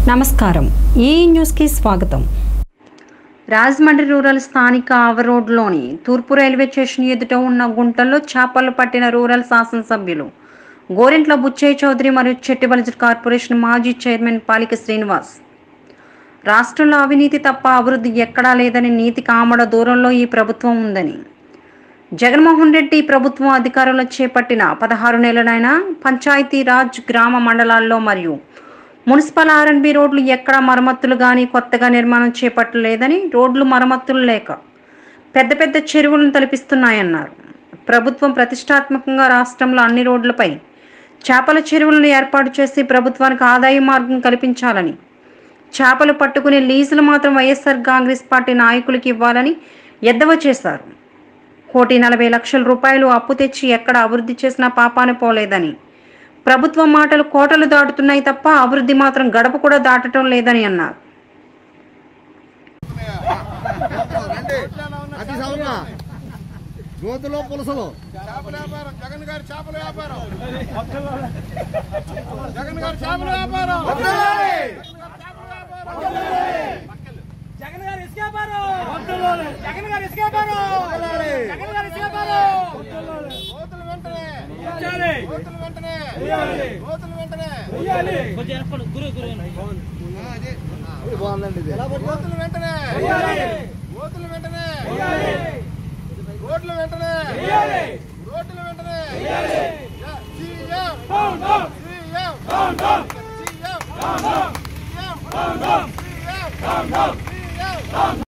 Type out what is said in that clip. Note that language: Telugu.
నమస్కారం ఈ న్యూస్కి స్వాగతం రాజమండ్రి రూరల్ స్థానిక ఆవరోడ్లోని తూర్పు రైల్వే స్టేషన్ ఎదుట ఉన్న గుంటల్లో చేపలు పట్టిన రూరల్ శాసనసభ్యులు గోరెంట్ల బుచ్చయ్య చౌదరి మరియు చెట్టిబల్జర్ కార్పొరేషన్ మాజీ చైర్మన్ పాలిక శ్రీనివాస్ రాష్ట్రంలో అవినీతి తప్ప అభివృద్ధి ఎక్కడా లేదని నీతి కామడ దూరంలో ఈ ప్రభుత్వం ఉందని జగన్మోహన్ రెడ్డి ప్రభుత్వం అధికారంలో చేపట్టిన పదహారు నెలలైన పంచాయతీ రాజ్ గ్రామ మండలాల్లో మరియు మున్సిపల్ ఆర్ఎండ్బి రోడ్లు ఎక్కడా మరమ్మతులు కానీ కొత్తగా నిర్మాణం చేపట్టలేదని రోడ్లు మరమ్మతులు లేక పెద్ద పెద్ద చెరువులను తలపిస్తున్నాయన్నారు ప్రభుత్వం ప్రతిష్టాత్మకంగా రాష్ట్రంలో అన్ని రోడ్లపై చేపల చెరువులను ఏర్పాటు చేసి ప్రభుత్వానికి ఆదాయ మార్గం కల్పించాలని చేపలు పట్టుకునే లీజులు మాత్రం వైఎస్ఆర్ కాంగ్రెస్ పార్టీ నాయకులకు ఇవ్వాలని ఎద్దవ చేశారు కోటి నలభై లక్షల రూపాయలు అప్పు తెచ్చి ఎక్కడ అభివృద్ధి చేసినా పాపాన పోలేదని ప్రభుత్వం మాటలు కోటలు దాటుతున్నాయి తప్ప అభివృద్ధి మాత్రం గడప కూడా దాటడం లేదని అన్నారు రండి అతి సౌమ్య గోతులో పులసలు చేపల వ్యాపారం జగన్ గారి చేపల వ్యాపారం జగన్ గారి చేపల వ్యాపారం జగన్ గారు ఇసుక వ్యాపారం జగన్ గారు ఇసుక వ్యాపారం జగన్ గారు ఇసుక వ్యాపారం కోతులు వెంటనే ఇచ్చాలి. కోతులు వెంటనే ఇయ్యాలి. కోతులు వెంటనే ఇయ్యాలి. బాగుందండి ఇది కోతులు వెంటనే ఇయ్యాలి. కోతులు వెంటనే ఇయ్యాలి. రోడ్లు వెంటనే ఇయ్యాలి. రోడ్లు వెంటనే ఇయ్యాలి. CM down, down, CM down, down, CM down, down, CM down, down, CM down, down. CM